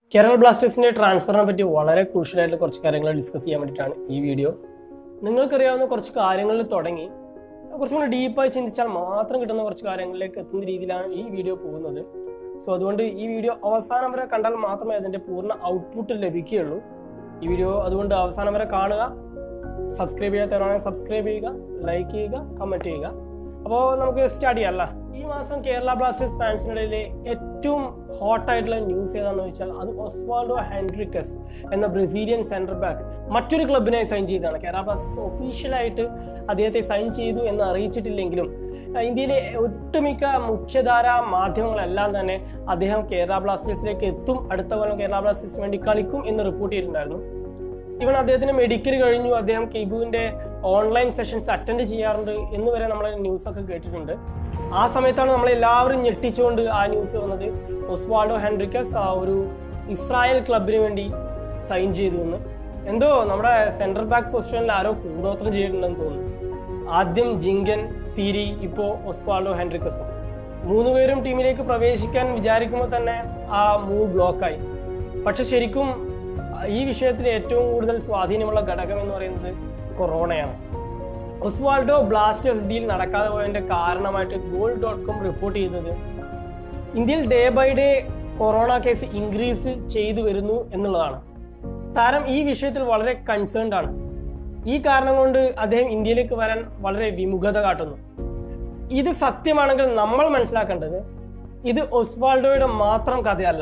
കേരള ബ്ലാസ്റ്റേഴ്സിന്റെ ട്രാൻസ്ഫറിനെ പറ്റി വളരെ crucial ആയിട്ടുള്ള കുറച്ച് കാര്യങ്ങൾ ഡിസ്കസ് ചെയ്യാൻ വേണ്ടിയിട്ടാണ് ഈ വീഡിയോ നിങ്ങൾക്കറിയാവുന്ന കുറച്ച് കാര്യങ്ങളിൽ തുടങ്ങി കുറച്ചും കൂടി ഡീപ്പായി ചിന്തിച്ചാൽ മാത്രം കിട്ടുന്ന കുറച്ച് കാര്യങ്ങളിലേക്ക് എത്തുന്ന രീതിയിലാണ് ഈ വീഡിയോ പോകുന്നത് സോ അതുകൊണ്ട് ഈ വീഡിയോ അവസാനം വരെ കണ്ടാൽ മാത്രമേ അതിന്റെ പൂർണ്ണ ഔട്ട്പുട്ട് ലഭിക്കുകയുള്ളൂ ഈ വീഡിയോ അതുകൊണ്ട് അവസാനം വരെ കാണുക സബ്സ്ക്രൈബ് ചെയ്യാത്തവരാണെങ്കിൽ സബ്സ്ക്രൈബ് ചെയ്യുക ലൈക്ക് ചെയ്യുക കമന്റ് ചെയ്യുക അപ്പോൾ നമുക്ക് സ്റ്റാർട്ട് ചെയ്യാം അല്ലേ ഈ മാസം കേരള ബ്ലാസ്റ്റേഴ്സ് ഫാൻസിനിടയിലെ ഏറ്റവും ഹോട്ട് ആയിട്ടുള്ള ന്യൂസ് ഏതാണെന്ന് വെച്ചാൽ അത് ഒസ്വാൾഡോ ഹെൻഡ്രിക്കസ് എന്ന ബ്രസീലിയൻ സെന്റർ ബാക്ക് മറ്റൊരു ക്ലബിനായി സൈൻ ചെയ്തതാണ് കേരള ബ്ലാസ്റ്റേഴ്സ് ഒഫീഷ്യലായിട്ട് അദ്ദേഹത്തെ സൈൻ ചെയ്തു എന്ന് അറിയിച്ചിട്ടില്ലെങ്കിലും അഹ് ഇന്ത്യയിലെ ഒട്ടുമിക്ക മുഖ്യധാര മാധ്യമങ്ങളെല്ലാം തന്നെ അദ്ദേഹം കേരള ബ്ലാസ്റ്റേഴ്സിലേക്ക് എത്തും അടുത്ത കൊല്ലം കേരള ബ്ലാസ്റ്റേഴ്സിന് വേണ്ടി കളിക്കും എന്ന് റിപ്പോർട്ട് ചെയ്തിട്ടുണ്ടായിരുന്നു ഇവൻ അദ്ദേഹത്തിന് മെഡിക്കൽ കഴിഞ്ഞു അദ്ദേഹം കിബുവിന്റെ ഓൺലൈൻ സെഷൻസ് അറ്റൻഡ് ചെയ്യാറുണ്ട് എന്ന് വരെ നമ്മൾ ന്യൂസ് ഒക്കെ കേട്ടിട്ടുണ്ട് ആ സമയത്താണ് നമ്മൾ എല്ലാവരും ഞെട്ടിച്ചുകൊണ്ട് ആ ന്യൂസ് വന്നത് ഒസ്വാൾഡോ ഹെൻറിക്കസ് ആ ഒരു ഇസ്രായേൽ ക്ലബിന് വേണ്ടി സൈൻ ചെയ്തു എന്ന് എന്തോ നമ്മുടെ സെൻട്രൽ ബാക്ക് പൊസിഷനിൽ ആരോ കൂടോത്രം ചെയ്തിട്ടുണ്ടെന്ന് തോന്നുന്നു ആദ്യം ജിങ്കൻ തിരി ഇപ്പോ ഒസ്വാൾഡോ ഹെൻറിക്കസും മൂന്ന് പേരും ടീമിലേക്ക് പ്രവേശിക്കാൻ വിചാരിക്കുമ്പോൾ തന്നെ ആ മൂവ് ബ്ലോക്കായി പക്ഷെ ശരിക്കും ഈ വിഷയത്തിൽ ഏറ്റവും കൂടുതൽ സ്വാധീനമുള്ള ഘടകം എന്ന് പറയുന്നത് കൊറോണയാണ് ഒസ്വാൾഡോ ബ്ലാസ്റ്റേഴ്സ് ഡീൽ നടക്കാതെ പോയതിന്റെ കാരണമായിട്ട് ഗോൾ ഡോട്ട് കോം റിപ്പോർട്ട് ചെയ്തത് ഇന്ത്യയിൽ day by day corona case increase ചെയ്തു വരുന്നു എന്നുള്ളതാണ് താരം ഈ വിഷയത്തിൽ വളരെ കൺസേൺഡ് ആണ് ഈ കാരണം കൊണ്ട് അദ്ദേഹം ഇന്ത്യയിലേക്ക് വരാൻ വളരെ വിമുഖത കാട്ടുന്നു ഇത് സത്യമാണെങ്കിൽ നമ്മൾ മനസ്സിലാക്കേണ്ടത് ഇത് ഒസ്വാൾഡോയുടെ മാത്രം കഥയല്ല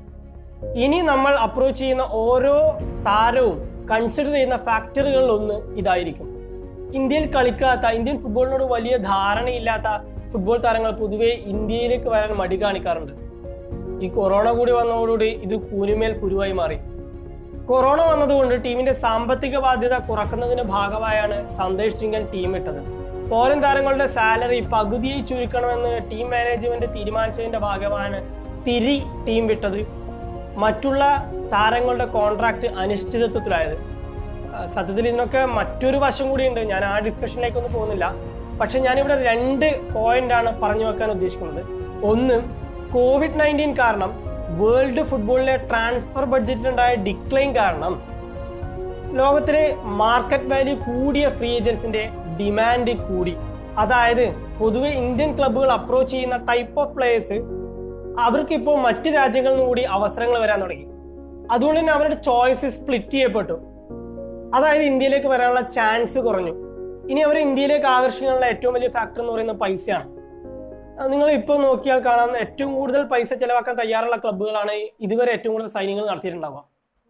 ഇനി നമ്മൾ അപ്രോച്ച് ചെയ്യുന്ന ഓരോ താരവും കൺസിഡർ ചെയ്യുന്ന ഫാക്ടറുകളിൽ ഒന്ന് ഇതായിരിക്കും ഇന്ത്യയിൽ കളിക്കാത്ത ഇന്ത്യൻ ഫുട്ബോളിനോട് വലിയ ധാരണയില്ലാത്ത ഫുട്ബോൾ താരങ്ങൾ പൊതുവെ ഇന്ത്യയിലേക്ക് വരാൻ മടി കാണിക്കാറുണ്ട് ഈ കൊറോണ കൂടി വന്നതോടുകൂടി ഇത് കൂനുമേൽ കുരുവായി മാറി കൊറോണ വന്നതുകൊണ്ട് ടീമിന്റെ സാമ്പത്തിക ബാധ്യത കുറക്കുന്നതിന്റെ ഭാഗമായാണ് സന്ദേശ് ചിങ്കൻ ടീം ഇട്ടത് ഫോറിൻ താരങ്ങളുടെ സാലറി പകുതിയായി ചുരുക്കണമെന്ന് ടീം മാനേജ്മെന്റ് തീരുമാനിച്ചതിന്റെ ഭാഗമാണ് തിരി ടീം വിട്ടത് മറ്റുള്ള താരങ്ങളുടെ കോൺട്രാക്ട് അനിശ്ചിതത്വത്തിലായത് ആ, സത്യത്തിൽ ഇതിനൊക്കെ മറ്റൊരു വശം കൂടിയുണ്ട് ഞാൻ ആ ഡിസ്കഷനിലേക്കൊന്നും പോകുന്നില്ല പക്ഷെ ഞാനിവിടെ രണ്ട് പോയിന്റ് ആണ് പറഞ്ഞു വെക്കാൻ ഉദ്ദേശിക്കുന്നത് ഒന്ന് കോവിഡ് നയൻറ്റീൻ കാരണം വേൾഡ് ഫുട്ബോളിലെ ട്രാൻസ്ഫർ ബഡ്ജറ്റിലുണ്ടായ ഡിക്ലൈൻ കാരണം ലോകത്തിലെ മാർക്കറ്റ് വാല്യൂ കൂടിയ ഫ്രീ ഏജൻസിന്റെ ഡിമാൻഡ് കൂടി അതായത് പൊതുവെ ഇന്ത്യൻ ക്ലബ്ബുകൾ അപ്രോച്ച് ചെയ്യുന്ന ടൈപ്പ് ഓഫ് പ്ലേയേഴ്സ് അവർക്ക് ഇപ്പോൾ മറ്റ് രാജ്യങ്ങളിൽ നിന്ന് കൂടി അവസരങ്ങൾ വരാൻ തുടങ്ങി അതുകൊണ്ട് തന്നെ അവരുടെ ചോയ്സ് സ്പ്ലിറ്റ് ചെയ്യപ്പെട്ടു അതായത് ഇന്ത്യയിലേക്ക് വരാനുള്ള ചാൻസ് കുറഞ്ഞു ഇനി അവർ ഇന്ത്യയിലേക്ക് ആകർഷിക്കാനുള്ള ഏറ്റവും വലിയ ഫാക്ടർ എന്ന് പറയുന്നത് പൈസയാണ് അത് നിങ്ങൾ ഇപ്പോൾ നോക്കിയാൽ കാണാം ഏറ്റവും കൂടുതൽ പൈസ ചെലവാക്കാൻ തയ്യാറുള്ള ക്ലബ്ബുകളാണ് ഇതുവരെ ഏറ്റവും കൂടുതൽ സൈനികൾ നടത്തിയിട്ടുണ്ടാവുക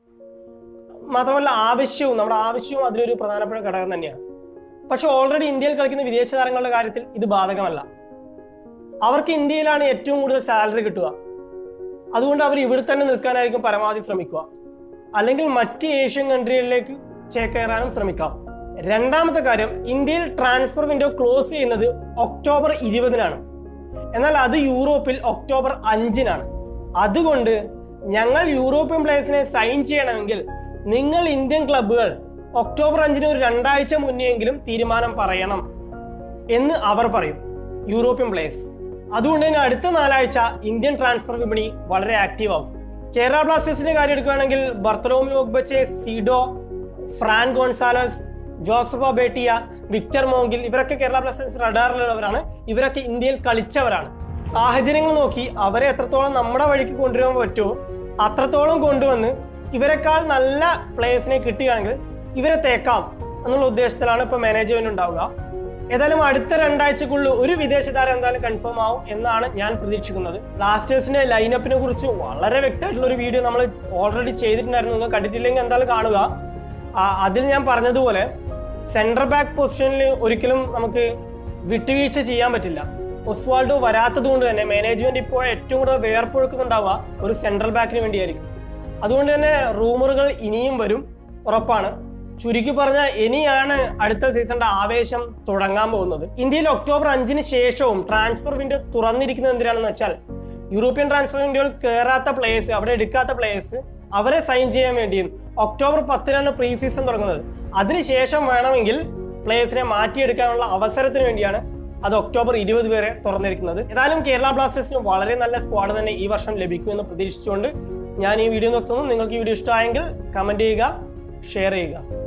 മാത്രമല്ല ആവശ്യവും നമ്മുടെ ആവശ്യവും അതിലൊരു പ്രധാനപ്പെട്ട ഘടകം തന്നെയാണ് പക്ഷെ ഓൾറെഡി ഇന്ത്യയിൽ കളിക്കുന്ന വിദേശ താരങ്ങളുടെ കാര്യത്തിൽ ഇത് ബാധകമല്ല അവർക്ക് ഇന്ത്യയിലാണ് ഏറ്റവും കൂടുതൽ സാലറി കിട്ടുക അതുകൊണ്ട് അവർ ഇവിടെ തന്നെ നിൽക്കാനായിരിക്കും പരമാവധി ശ്രമിക്കുക അല്ലെങ്കിൽ മറ്റ് ഏഷ്യൻ കൺട്രികളിലേക്ക് ചേക്കേറാനും ശ്രമിക്കാം രണ്ടാമത്തെ കാര്യം ഇന്ത്യയിൽ ട്രാൻസ്ഫർ വിൻഡോ ക്ലോസ് ചെയ്യുന്നത് ഒക്ടോബർ ഇരുപതിനാണ് എന്നാൽ അത് യൂറോപ്പിൽ ഒക്ടോബർ അഞ്ചിനാണ് അതുകൊണ്ട് ഞങ്ങൾ യൂറോപ്യൻ പ്ലേയേഴ്സിനെ സൈൻ ചെയ്യണമെങ്കിൽ നിങ്ങൾ ഇന്ത്യൻ ക്ലബ്ബുകൾ ഒക്ടോബർ അഞ്ചിന് ഒരു രണ്ടാഴ്ച മുന്നെയെങ്കിലും തീരുമാനം പറയണം എന്ന് അവർ പറയും യൂറോപ്യൻ പ്ലേയേഴ്സ് അതുകൊണ്ട് തന്നെ അടുത്ത നാലാഴ്ച ഇന്ത്യൻ ട്രാൻസ്ഫർ വിപണി വളരെ ആക്റ്റീവ് ആവും കേരള ബ്ലാസ്റ്റേഴ്സിന്റെ കാര്യം എടുക്കുകയാണെങ്കിൽ Bartholomew Ogbeche Sido Fran Gonzalez ജോസഫ ബേട്ടിയ വിക്ടർ മോങ്കിൽ ഇവരൊക്കെ കേരള ബ്ലാസ്റ്റേഴ്സ് റഡാറിലുള്ളവരാണ് ഇവരൊക്കെ ഇന്ത്യയിൽ കളിച്ചവരാണ് സാഹചര്യങ്ങൾ നോക്കി അവരെ എത്രത്തോളം നമ്മുടെ വഴിക്ക് കൊണ്ടുവരാൻ പറ്റുമോ അത്രത്തോളം കൊണ്ടുവന്ന് ഇവരെക്കാൾ നല്ല പ്ലേയേഴ്സിനെ കിട്ടുകയാണെങ്കിൽ ഇവരെ തേക്കാം എന്നുള്ള ഉദ്ദേശത്തിലാണ് ഇപ്പൊ മാനേജ്മെന്റ് ഉണ്ടാവുക ഏതായാലും അടുത്ത രണ്ടാഴ്ചക്കുള്ളിൽ ഒരു വിദേശ താരം എന്തായാലും കൺഫേം ആവും എന്നാണ് ഞാൻ പ്രതീക്ഷിക്കുന്നത് ബ്ലാസ്റ്റേഴ്സിന്റെ ലൈനപ്പിനെ കുറിച്ച് വളരെ വ്യക്തമായിട്ടുള്ള ഒരു വീഡിയോ നമ്മൾ ഓൾറെഡി ചെയ്തിട്ടുണ്ടായിരുന്നു നിങ്ങൾ കണ്ടിട്ടില്ലെങ്കിൽ എന്തായാലും കാണുക ആ, അതിൽ ഞാൻ പറഞ്ഞതുപോലെ സെൻട്രൽ ബാക്ക് പൊസിഷനിൽ ഒരിക്കലും നമുക്ക് വിട്ടുവീഴ്ച ചെയ്യാൻ പറ്റില്ല ഒസ്വാൾഡോ വരാത്തത് കൊണ്ട് തന്നെ മാനേജ്മെന്റ് ഇപ്പോൾ ഏറ്റവും കൂടുതൽ വേർപ്പൊഴുക്കുന്നുണ്ടാവുക ഒരു സെൻട്രൽ ബാക്കിന് വേണ്ടിയായിരിക്കും അതുകൊണ്ട് തന്നെ റൂമറുകൾ ഇനിയും വരും ഉറപ്പാണ് ചുരുക്കി പറഞ്ഞാൽ ഇനിയാണ് അടുത്ത സീസണിന്റെ ആവേശം തുടങ്ങാൻ പോകുന്നത് ഇന്ത്യയിൽ ഒക്ടോബർ അഞ്ചിന് ശേഷവും ട്രാൻസ്ഫർ വിൻഡോ തുറന്നിരിക്കുന്നത് എന്തിനാണെന്ന് വെച്ചാൽ യൂറോപ്യൻ ട്രാൻസ്ഫർ വിൻഡോയിൽ കയറാത്ത പ്ലേയേഴ്സ് അവിടെ എടുക്കാത്ത പ്ലേയേഴ്സ് അവരെ സൈൻ ചെയ്യാൻ വേണ്ടിയും ഒക്ടോബർ പത്തിനാണ് പ്രീ സീസൺ തുടങ്ങുന്നത് അതിനുശേഷം വേണമെങ്കിൽ പ്ലേയേഴ്സിനെ മാറ്റിയെടുക്കാനുള്ള അവസരത്തിന് വേണ്ടിയാണ് അത് ഒക്ടോബർ ഇരുപത് വരെ തുറന്നിരിക്കുന്നത് ഏതായാലും കേരള ബ്ലാസ്റ്റേഴ്സിന് വളരെ നല്ല സ്ക്വാഡ് തന്നെ ഈ വർഷം ലഭിക്കുമെന്ന് പ്രതീക്ഷിച്ചുകൊണ്ട് ഞാൻ ഈ വീഡിയോ നിർത്തുന്നു നിങ്ങൾക്ക് ഈ വീഡിയോ ഇഷ്ടമായെങ്കിൽ കമൻറ്റ് ചെയ്യുക ഷെയർ ചെയ്യുക